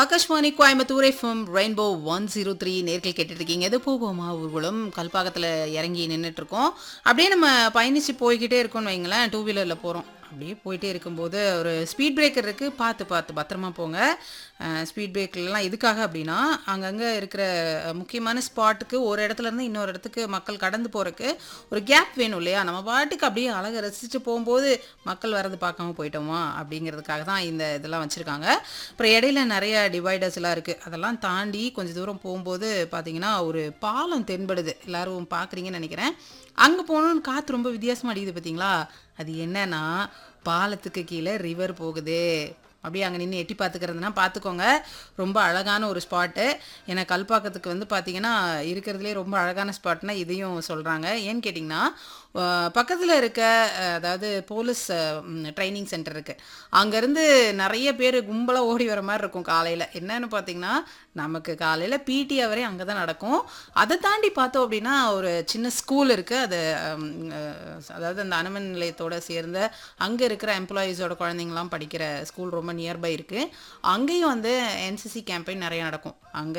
Akashvani Coimbatore FM rainbow one zero three நேர்கள் கேட்டுட்டு இருக்கீங்க எது போவோமா ஊர்வலம் கல்பாக்கத்தில் இறங்கி நின்றுட்டு இருக்கோம் அப்படியே நம்ம பயணிச்சு போய்கிட்டே இருக்கோம்னு வைங்களேன் டூ வீலரில் போகிறோம் அப்படியே போயிட்டே இருக்கும்போது ஒரு ஸ்பீட் பிரேக்கர் இருக்குது பார்த்து பார்த்து பத்திரமா போங்க ஸ்பீட் பிரேக்கர்லாம் எதுக்காக அப்படின்னா அங்கங்கே இருக்கிற அஹ், முக்கியமான ஸ்பாட்டுக்கு ஒரு இடத்துல இருந்து இன்னொரு இடத்துக்கு மக்கள் கடந்து போகிறதுக்கு ஒரு கேப் வேணும் இல்லையா நம்ம பாட்டுக்கு அப்படியே அழகை ரசித்து போகும்போது மக்கள் வரது பார்க்காம போயிட்டோமா அப்படிங்கிறதுக்காக தான் இந்த இதெல்லாம் வச்சுருக்காங்க அப்புறம் இடையில நிறைய டிவைடர்ஸ் எல்லாம் இருக்குது அதெல்லாம் தாண்டி கொஞ்சம் தூரம் போகும்போது பார்த்தீங்கன்னா ஒரு பாலம் தென்படுது எல்லாரும் பார்க்குறீங்கன்னு நினைக்கிறேன் அங்கே போகணுன்னு காற்று ரொம்ப வித்தியாசமாக அடிக்குது பார்த்தீங்களா அது என்னன்னா பாலத்துக்கு கீழே ரிவர் போகுது அப்படியே அங்கே நின்று எட்டி பார்த்துக்கிறதுனா பார்த்துக்கோங்க ரொம்ப அழகான ஒரு ஸ்பாட்டு ஏன்னா கல்பாக்கத்துக்கு வந்து பார்த்தீங்கன்னா இருக்கிறதுலே ரொம்ப அழகான ஸ்பாட்னா இதையும் சொல்கிறாங்க ஏன்னு கேட்டிங்கன்னா பக்கத்தில் இருக்க அஹ், அதாவது போலீஸ் ட்ரைனிங் சென்டர் இருக்குது அங்கேருந்து நிறைய பேர் கும்பலாக ஓடி வர மாதிரி இருக்கும் காலையில் என்னன்னு பார்த்தீங்கன்னா நமக்கு காலையில் பிடி அவரே அங்கே தான் நடக்கும் அதை தாண்டி பார்த்தோம் அப்படின்னா ஒரு சின்ன ஸ்கூல் இருக்குது அது ஹம், அஹ், அதாவது அந்த அனுமன் நிலையத்தோட சேர்ந்த அங்கே இருக்கிற எம்ப்ளாயீஸோட குழந்தைங்களாம் படிக்கிற ஸ்கூல் ரொம்ப நியர்பை இருக்குது அங்கேயும் வந்து என்சிசி கேம்பெயின் நிறைய நடக்கும் அங்கே